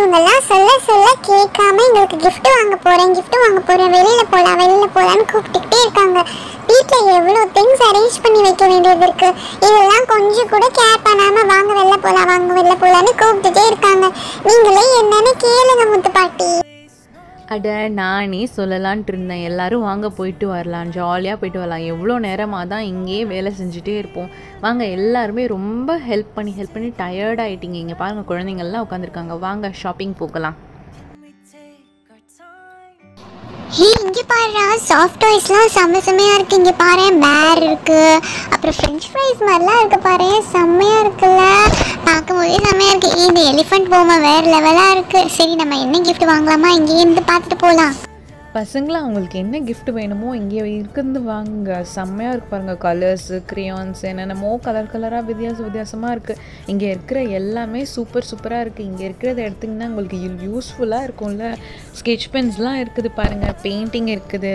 இவங்கெல்லாம் சொல்ல சொல்ல கேட்காம எங்களுக்கு gift வாங்க போறேன் gift வாங்க போறேன் வெளியில போலாம் வெளியில போலாம்னு கூப்பிட்டுக்கிட்டே இருக்காங்க வீட்டில் எவ்வளோ திங்ஸ் அரேஞ்ச் பண்ணி வைக்க வேண்டியது இருக்கு இதெல்லாம் கொஞ்சம் கூட கேர் பண்ணாம வாங்க வெளில போலாம் வாங்க வெளில போலாம்னு கூப்பிட்டுட்டே இருக்காங்க நீங்களே என்னன்னு கேளுங்க முத்து பாட்டி அட நானே சொல்லலான்ட்டு இருந்தேன் எல்லாரும் வாங்க போயிட்டு வரலாம் ஜாலியாக போயிட்டு வரலாம் எவ்வளோ நேரமாக தான் இங்கேயே வேலை செஞ்சுட்டே இருப்போம் வாங்க எல்லாருமே ரொம்ப ஹெல்ப் பண்ணி ஹெல்ப் பண்ணி டயர்ட் ஆகிட்டீங்க இங்கே பாருங்கள் குழந்தைங்கள்லாம் உட்காந்துருக்காங்க வாங்க ஷாப்பிங் போகலாம் ஹே இங்கே பாருடா சாஃப்ட் டாய்ஸ்லாம் செம்ம செம்மையாக இருக்கு இங்கே பாரு பேர் இருக்கு அப்புறம் ஃப்ரெஞ்ச் ஃப்ரைஸ் மாதிரிலாம் இருக்கு பாரு செம்மையாக இருக்குல்ல பார்க்கும்போதே செம்மையாக இருக்கு ஏய், இந்த எலிஃபண்ட் பொம்மை வேறு லெவலாக இருக்கு சரி நம்ம என்ன gift வாங்கலாமா இங்கேயே இருந்து பார்த்துட்டு போகலாம் பசங்களா அவங்களுக்கு என்ன gift வேணுமோ இங்கே இருக்கிறது வாங்குங்க செம்மையாக இருக்கு பாருங்க கலர்ஸு க்ரியான்ஸ் என்னென்னமோ கலர் கலராக வித்தியாச வித்தியாசமாக இருக்குது இங்கே இருக்கிற எல்லாமே சூப்பர் சூப்பராக இருக்குது இங்கே இருக்கிறத எடுத்திங்கன்னா உங்களுக்கு யூஸ்ஃபுல்லாக இருக்கும்ல ஸ்கெட்ச் பென்ஸ்லாம் இருக்குது பாருங்கள் பெயிண்டிங் இருக்குது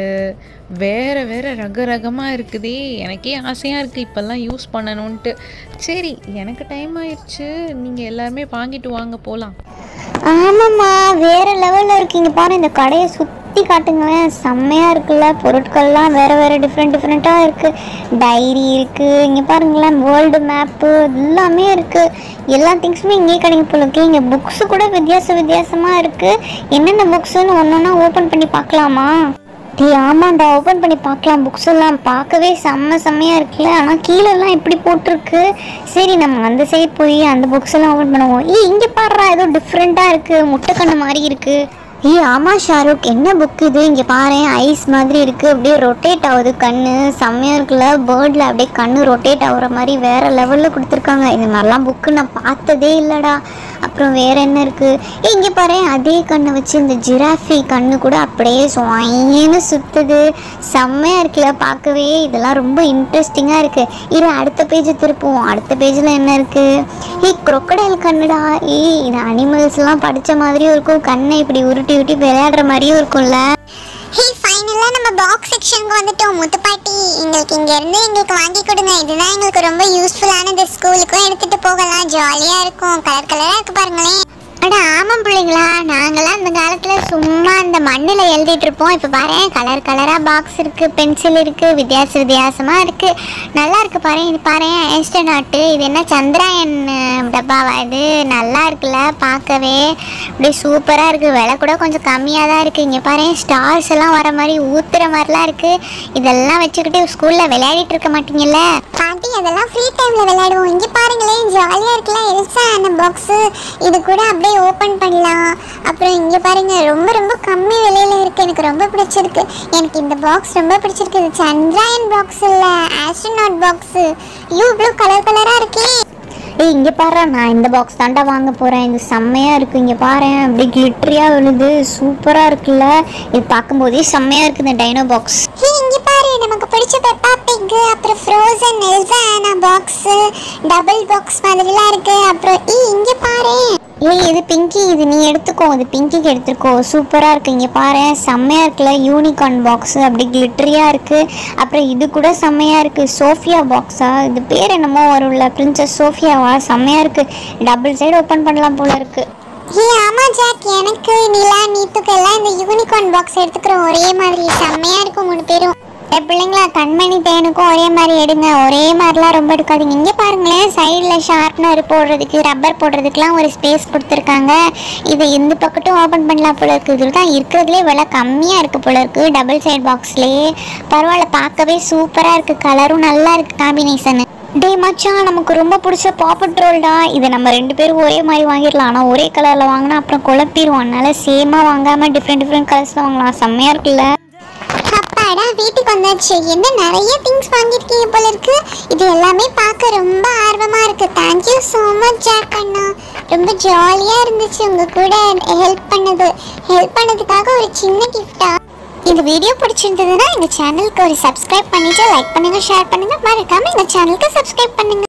வேறு வேறு ரக ரகமாக இருக்குதே எனக்கே ஆசையாக இருக்குது இப்போல்லாம் யூஸ் பண்ணணுன்ட்டு சரி எனக்கு டைம் ஆயிடுச்சு நீங்கள் எல்லாருமே வாங்கிட்டு வாங்க போகலாம் ஆமாம்மா வேற லெவலில் இருக்கு இங்கே பாரு இந்த கடையை சுற்றி காட்டுங்களேன் செம்மையாக இருக்குல்ல பொருட்கள்லாம் வேற வேற டிஃப்ரெண்ட் டிஃப்ரெண்ட்டாக இருக்குது டைரி இருக்குது இங்கே பாருங்களேன் வேர்ல்டு மேப்பு எல்லாமே இருக்குது எல்லா திங்ஸுமே இங்கேயே கிடைக்கும் போல இருக்கு இங்கே புக்ஸு கூட வித்தியாச வித்தியாசமாக இருக்குது என்னென்ன புக்ஸுன்னு ஒன்று ஒன்றா ஓப்பன் பண்ணி பார்க்கலாமா டே ஆமாண்டா ஓப்பன் பண்ணி பார்க்கலாம் புக்ஸ் எல்லாம் பார்க்கவே செம்ம செம்மையாக இருக்குல்ல ஆனால் கீழெல்லாம் இப்படி போட்டிருக்கு சரி நம்ம அந்த சைடு போய் அந்த புக்ஸ் எல்லாம் ஓப்பன் பண்ணுவோம் ஏய் இங்கே பாடுறா ஏதோ டிஃப்ரெண்ட்டாக இருக்குது முட்டைக்கண்ணு மாதிரி இருக்குது ஏய் ஆமாம் ஷாருக் என்ன புக் இது இங்கே பாரு ஐஸ் மாதிரி இருக்குது அப்படியே ரொட்டேட் ஆகுது கண்ணு செம்மையாக இருக்குல்ல பேர்டில் அப்படியே கண்ணு ரொட்டேட் ஆகுற மாதிரி வேறு லெவலில் கொடுத்துருக்காங்க இந்த மாதிரிலாம் புக்கு நான் பார்த்ததே இல்லைடா அப்புறம் வேற என்ன இருக்குது ஏய் இங்கே பாரு அதே கண்ணை வச்சு இந்த ஜிராஃபி கண்ணு கூட அப்படியே சுவைன்னு சுற்றுது செம்மையாக இருக்குல்ல பார்க்கவே இதெல்லாம் ரொம்ப இன்ட்ரெஸ்டிங்காக இருக்குது இரு அடுத்த பேஜ் திருப்புவோம் அடுத்த பேஜில் என்ன இருக்குது ஏய் crocodile கண்ணுடா ஏய் இது அனிமல்ஸ்லாம் படித்த மாதிரியும் இருக்கும் கண்ணை இப்படி உருட்டி உருட்டி விளையாடுற மாதிரியும் இருக்கும்ல ஹே ஃபைனலாக நம்ம பாக்ஸ் செக்ஷனுக்கு வந்துட்டோம் முத்துப்பாட்டி எங்களுக்கு இங்கேருந்து எங்களுக்கு வாங்கி கொடுங்க இதுதான் எங்களுக்கு ரொம்ப யூஸ்ஃபுல்லானது ஸ்கூலுக்கும் எடுத்துகிட்டு போகலாம் ஜாலியாக இருக்கும் கலர் கலராக இருக்கு பாருங்களேன் அட ஆமாம் பிள்ளைங்களா நாங்களாம் அந்த காலத்தில் சும்மா அந்த மண்ணில் எழுதிட்டு இருப்போம் இப்போ பாரு கலர் கலராக பாக்ஸ் இருக்குது பென்சில் இருக்குது வித்தியாச வித்தியாசமாக இருக்குது நல்லா இருக்கு பாரு இது பாரு ஏஸ்டனாட்டு இது என்ன சந்திராயன் அஹ், டப்பாவா இது நல்லா இருக்குல்ல பார்க்கவே அப்படியே சூப்பராக இருக்குது விலை கூட கொஞ்சம் கம்மியாக தான் இருக்குது இங்கே பாரு ஸ்டார்ஸ் எல்லாம் வர மாதிரி ஊத்துற மாதிரிலாம் இருக்குது இதெல்லாம் வச்சுக்கிட்டு ஸ்கூலில் விளையாடிட்டு இருக்க மாட்டீங்கல்ல பாட்டி அதெல்லாம் ஃப்ரீ டைமில் விளையாடுவோம் இங்கே பாருங்களேன் ஜாலியாக இருக்குல்ல எல்சா அந்த பாக்ஸு இது கூட அப்படியே ஓப்பன் பண்ணலாம் அப்புறம் இங்கே பாருங்க ரொம்ப ரொம்ப கம்மி விலையில இருக்கு எனக்கு ரொம்ப பிடிச்சிருக்கு எனக்கு இந்த பாக்ஸ் ரொம்ப பிடிச்சிருக்கு இது சந்திராயன் பாக்ஸ் இல்லை ஆஸ்ட்ரோநாட் பாக்ஸு ஐயோ இவ்வளோ கலர் கலராக இருக்கே ஏய் இங்கே பாரு நான் இந்த பாக்ஸ் தாண்டா வாங்க போகிறேன் இது செம்மையாக இருக்குது இங்கே பாரு அப்படியே கிளிட்டரியாக விழுது சூப்பராக இருக்குல்ல இது பார்க்கும்போதே செம்மையாக இருக்குது இந்த டைனோ பாக்ஸ் இங்கே பாரு நமக்கு பிடிச்ச பெப்பா பிக் அப்புறம் ஃப்ரோசன் எல்சானா பாக்ஸ் டபுள் பாக்ஸ் மாதிரிலாம் இருக்கு அப்புறம் ஈ இங்கே பாரு ஏய் இது பிங்கி இது நீ எடுத்துக்கோ இது பிங்கிக்கு எடுத்துக்கோ சூப்பராக இருக்கு இங்கே பாரு செம்மையாக இருக்குல்ல யூனிகார்ன் பாக்ஸ் அப்படி கிளிட்டரியாக இருக்கு அப்புறம் இது கூட செம்மையாக இருக்கு சோஃபியா பாக்ஸா இது பேர் என்னமோ வரும்ல பிரின்சஸ் சோஃபியாவா செம்மையாக இருக்கு டபுள் சைடு ஓப்பன் பண்ணலாம் போல இருக்கு ஹே ஆமா ஜாக் எனக்கு நிலா நீத்துக்கு எல்லாம் இந்த யூனிகார்ன் பாக்ஸ் எடுத்துக்கிறோம் ஒரே மாதிரி செம்மையா இருக்கும் மூணு பேரும் ஏ பிள்ளைங்களா கண்மணி தேனுக்கும் ஒரே மாதிரி எடுங்க ஒரே மாதிரிலாம் ரொம்ப எடுக்காதீங்க இங்கே பாருங்களேன் சைடில் ஷார்ப்னர் போடுறதுக்கு ரப்பர் போடுறதுக்குலாம் ஒரு ஸ்பேஸ் கொடுத்துருக்காங்க இதை இந்த பக்கட்டும் ஓப்பன் பண்ணலாம் போல இருக்குது இதில் தான் இருக்கிறதுலே விலை கம்மியாக இருக்குது போல இருக்குது டபுள் சைடு பாக்ஸ்லேயே பரவாயில்ல பார்க்கவே சூப்பராக இருக்குது கலரும் நல்லா இருக்குது காம்பினேஷனு டேய் மச்சான் நமக்கு ரொம்ப பிடிச்ச பாப்பட் ரோல்டா இதை நம்ம ரெண்டு பேரும் ஒரே மாதிரி வாங்கிடலாம் ஆனால் ஒரே கலரில் வாங்கினா அப்புறம் குழப்பிடுவோம் அதனால சேமாக வாங்காமல் டிஃப்ரெண்ட் டிஃப்ரெண்ட் கலர்ஸில் வாங்கலாம் செம்மையாக இருக்குல்ல அப்பாடா வீட்டுக்கு வந்தாச்சு என்ன நிறைய திங்ஸ் வாங்கியிருக்கீங்க போல இருக்கு இது எல்லாமே பார்க்க ரொம்ப ஆர்வமா இருக்கு தேங்க்யூ ஸோ மச் ஜாக் அண்ணா ரொம்ப ஜாலியா இருந்துச்சு உங்க கூட ஹெல்ப் பண்ணது ஹெல்ப் பண்ணதுக்காக ஒரு சின்ன கிஃப்டா இந்த வீடியோ பிடிச்சிருந்ததுன்னா எங்க சேனலுக்கு ஒரு சப்ஸ்கிரைப் பண்ணிட்டு லைக் பண்ணுங்க ஷேர் பண்ணுங்க மறக்காம எங்க சேனலுக்கு சப்ஸ்கிரைப் பண்ணுங்க